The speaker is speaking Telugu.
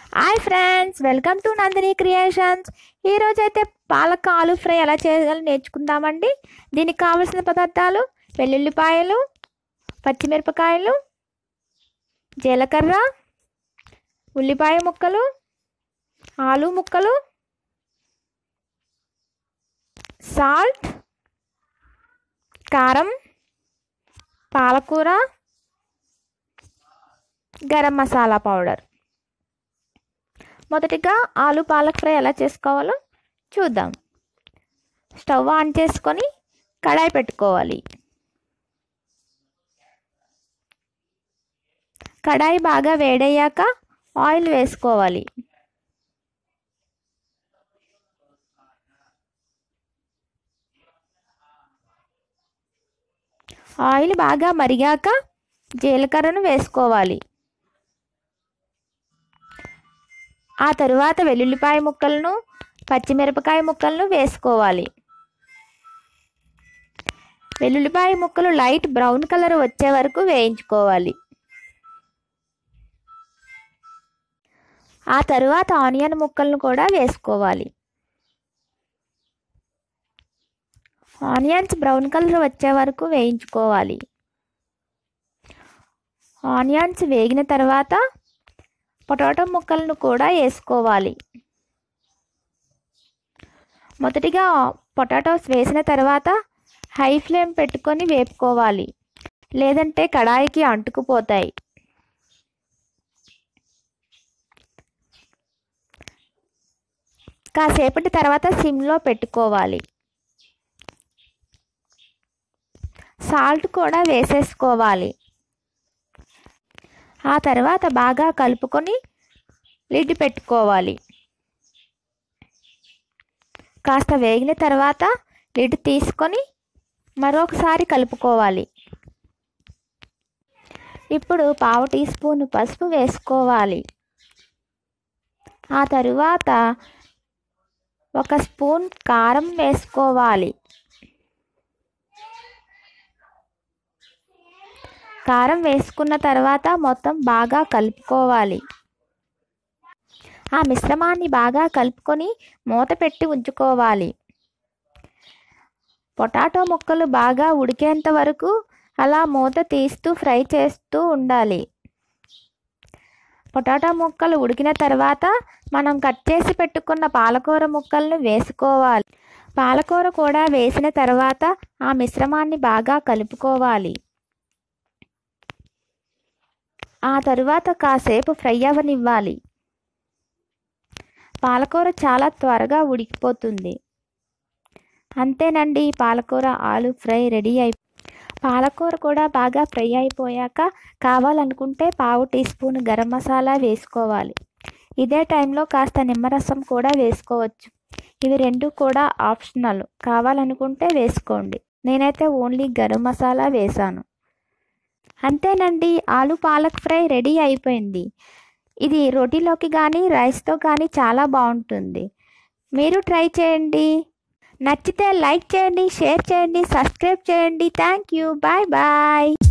hi friends welcome to Nandini creations ఈరోజు అయితే పాలక ఆలు ఫ్రై ఎలా చేయాలో నేర్చుకుందామండి దీనికి కావలసిన పదార్థాలు వెల్లుల్లిపాయలు పచ్చిమిరపకాయలు జీలకర్ర ఉల్లిపాయ ముక్కలు ఆలు ముక్కలు సాల్ట్ కారం పాలకూర గరం మసాలా పౌడర్ మొదటిగా ఆలు పాలక్ ఫ్రై ఎలా చేసుకోవాలో చూద్దాం స్టవ్ ఆన్ చేసుకొని కడాయి పెట్టుకోవాలి కడాయి బాగా వేడయ్యాక ఆయిల్ వేసుకోవాలి ఆయిల్ బాగా మరిగాక జీలకర్రను వేసుకోవాలి ఆ తరువాత వెల్లుల్లిపాయ ముక్కలను పచ్చిమిరపకాయ ముక్కలను వేసుకోవాలి వెల్లుల్లిపాయ ముక్కలు లైట్ బ్రౌన్ కలర్ వచ్చే వరకు వేయించుకోవాలి ఆ తరువాత ఆనియన్ ముక్కలను కూడా వేసుకోవాలి ఆనియన్స్ బ్రౌన్ కలర్ వచ్చే వరకు వేయించుకోవాలి ఆనియన్స్ వేగిన తర్వాత పొటాటో ముక్కలను కూడా వేసుకోవాలి మొదటిగా పొటాటోస్ వేసిన తర్వాత హై ఫ్లేమ్ పెట్టుకొని వేపుకోవాలి లేదంటే కడాయికి అంటుకుపోతాయి కాసేపటి తర్వాత సిమ్లో పెట్టుకోవాలి సాల్ట్ కూడా వేసేసుకోవాలి ఆ తర్వాత బాగా కలుపుకొని లిడ్ పెట్టుకోవాలి కాస్త వేగిన తర్వాత లిడ్ తీసుకొని మరొకసారి కలుపుకోవాలి ఇప్పుడు పావు టీ స్పూన్ పసుపు వేసుకోవాలి ఆ తరువాత ఒక స్పూన్ కారం వేసుకోవాలి కారం వేసుకున్న తర్వాత మొత్తం బాగా కలుపుకోవాలి ఆ మిశ్రమాన్ని బాగా కలుపుకొని మూత పెట్టి ఉంచుకోవాలి పొటాటో ముక్కలు బాగా ఉడికేంత వరకు అలా మూత తీస్తూ ఫ్రై చేస్తూ ఉండాలి పొటాటో ముక్కలు ఉడికిన తర్వాత మనం కట్ చేసి పెట్టుకున్న పాలకూర ముక్కలను వేసుకోవాలి పాలకూర కూడా వేసిన తర్వాత ఆ మిశ్రమాన్ని బాగా కలుపుకోవాలి ఆ తరువాత కాసేపు ఫ్రై అవ్వనివ్వాలి పాలకూర చాలా త్వరగా ఉడికిపోతుంది అంతేనండి పాలకూర ఆలు ఫ్రై రెడీ అయి పాలకూర కూడా బాగా ఫ్రై అయిపోయాక కావాలనుకుంటే పావు టీ స్పూన్ గరం మసాలా వేసుకోవాలి ఇదే టైంలో కాస్త నిమ్మరసం కూడా వేసుకోవచ్చు ఇవి రెండు కూడా ఆప్షనల్ కావాలనుకుంటే వేసుకోండి నేనైతే ఓన్లీ గరం మసాలా వేసాను అంతేనండి ఆలు పాలక్ ఫ్రై రెడీ అయిపోయింది ఇది రోటీలోకి కానీ రైస్తో కానీ చాలా బాగుంటుంది మీరు ట్రై చేయండి నచ్చితే లైక్ చేయండి షేర్ చేయండి సబ్స్క్రైబ్ చేయండి థ్యాంక్ యూ బాయ్ బాయ్